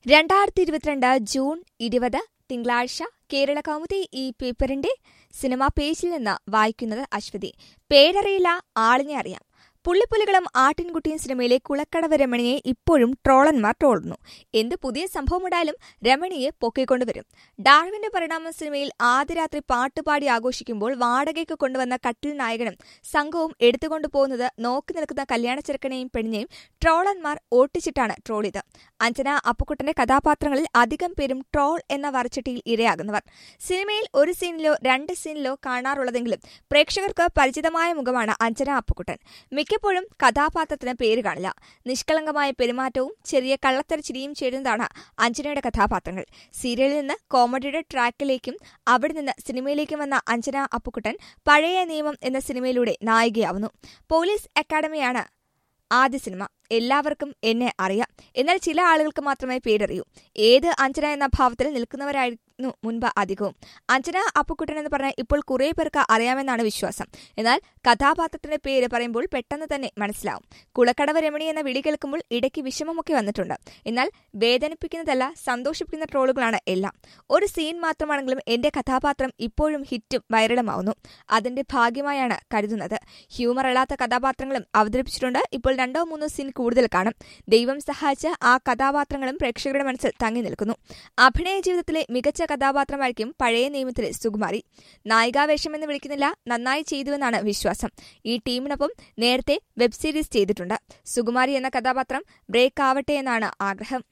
രണ്ടായിരത്തി ഇരുപത്തിരണ്ട് ജൂൺ ഇരുപത് തിങ്കളാഴ്ച കേരള കൗമുദി ഈ പേപ്പറിന്റെ സിനിമാ പേജിൽ നിന്ന് വായിക്കുന്നത് അശ്വതി പേരറിയില്ല ആളിനെ അറിയാം പുള്ളിപ്പുലികളും ആട്ടിൻകുട്ടിയും സിനിമയിലെ കുളക്കടവ് രമണിയെ ഇപ്പോഴും ട്രോളന്മാർ ട്രോളുന്നു എന്ത് പുതിയ സംഭവമുണ്ടായാലും രമണിയെ പൊക്കിക്കൊണ്ടുവരും ഡാർവിന്റെ പരിണാമം സിനിമയിൽ ആദ്യ രാത്രി പാട്ടുപാടി ആഘോഷിക്കുമ്പോൾ വാടകയ്ക്ക് കൊണ്ടുവന്ന കട്ടിൽ നായകനും സംഘവും എടുത്തുകൊണ്ടു പോകുന്നത് നോക്കി നിൽക്കുന്ന കല്യാണ ചെറുക്കനെയും പെണ്ണിനെയും ട്രോളന്മാർ ഓട്ടിച്ചിട്ടാണ് ട്രോൾ ചെയ്ത് അഞ്ജന അപ്പുക്കുട്ടന്റെ കഥാപാത്രങ്ങളിൽ അധികം പേരും ട്രോൾ എന്ന വറച്ചിട്ടിയിൽ ഇരയാകുന്നവർ സിനിമയിൽ ഒരു സീനിലോ രണ്ട് സീനിലോ കാണാറുള്ളതെങ്കിലും പ്രേക്ഷകർക്ക് പരിചിതമായ മുഖമാണ് അഞ്ജന അപ്പുക്കുട്ടൻ മിക്കപ്പോഴും കഥാപാത്രത്തിന് പേര് കാണില്ല നിഷ്കളങ്കമായ പെരുമാറ്റവും ചെറിയ കള്ളത്തരച്ചിരിയും ചേരുന്നതാണ് അഞ്ജനയുടെ കഥാപാത്രങ്ങൾ സീരിയലിൽ നിന്ന് കോമഡിയുടെ ട്രാക്കിലേക്കും അവിടെ നിന്ന് സിനിമയിലേക്കും വന്ന അഞ്ജന അപ്പുക്കുട്ടൻ പഴയ നിയമം എന്ന സിനിമയിലൂടെ നായികയാവുന്നു പോലീസ് അക്കാദമിയാണ് ആദ്യ സിനിമ എല്ലാവർക്കും എന്നെ അറിയാം എന്നാൽ ചില ആളുകൾക്ക് മാത്രമേ പേരറിയൂ ഏത് അഞ്ജന എന്ന ഭാവത്തിൽ നിൽക്കുന്നവരായിരുന്നു മുൻപ് അധികവും അഞ്ജന അപ്പുക്കുട്ടൻ എന്ന് പറഞ്ഞാൽ ഇപ്പോൾ കുറേ പേർക്ക് അറിയാമെന്നാണ് വിശ്വാസം എന്നാൽ കഥാപാത്രത്തിന്റെ പേര് പറയുമ്പോൾ പെട്ടെന്ന് തന്നെ മനസ്സിലാവും കുളക്കടവ് രമണി എന്ന വിളി കേൾക്കുമ്പോൾ ഇടയ്ക്ക് വിഷമമൊക്കെ വന്നിട്ടുണ്ട് എന്നാൽ വേദനിപ്പിക്കുന്നതല്ല സന്തോഷിപ്പിക്കുന്ന ട്രോളുകളാണ് എല്ലാം ഒരു സീൻ മാത്രമാണെങ്കിലും എന്റെ കഥാപാത്രം ഇപ്പോഴും ഹിറ്റും വൈറലുമാവുന്നു അതിന്റെ ഭാഗ്യമായാണ് കരുതുന്നത് ഹ്യൂമർ അല്ലാത്ത കഥാപാത്രങ്ങളും അവതരിപ്പിച്ചിട്ടുണ്ട് ഇപ്പോൾ രണ്ടോ മൂന്നോ സീൻ കൂടുതൽ കാണും ദൈവം സഹായിച്ച് ആ കഥാപാത്രങ്ങളും പ്രേക്ഷകരുടെ മനസ്സിൽ തങ്ങി നിൽക്കുന്നു അഭിനയ ജീവിതത്തിലെ മികച്ച കഥാപാത്രമായിരിക്കും പഴയ നിയമത്തിലെ സുകുമാരി നായികാവേഷം എന്ന് വിളിക്കുന്നില്ല നന്നായി ചെയ്തുവെന്നാണ് വിശ്വാസം ഈ ടീമിനൊപ്പം നേരത്തെ വെബ് സീരീസ് ചെയ്തിട്ടുണ്ട് സുകുമാരി എന്ന കഥാപാത്രം ബ്രേക്ക് ആവട്ടെ എന്നാണ് ആഗ്രഹം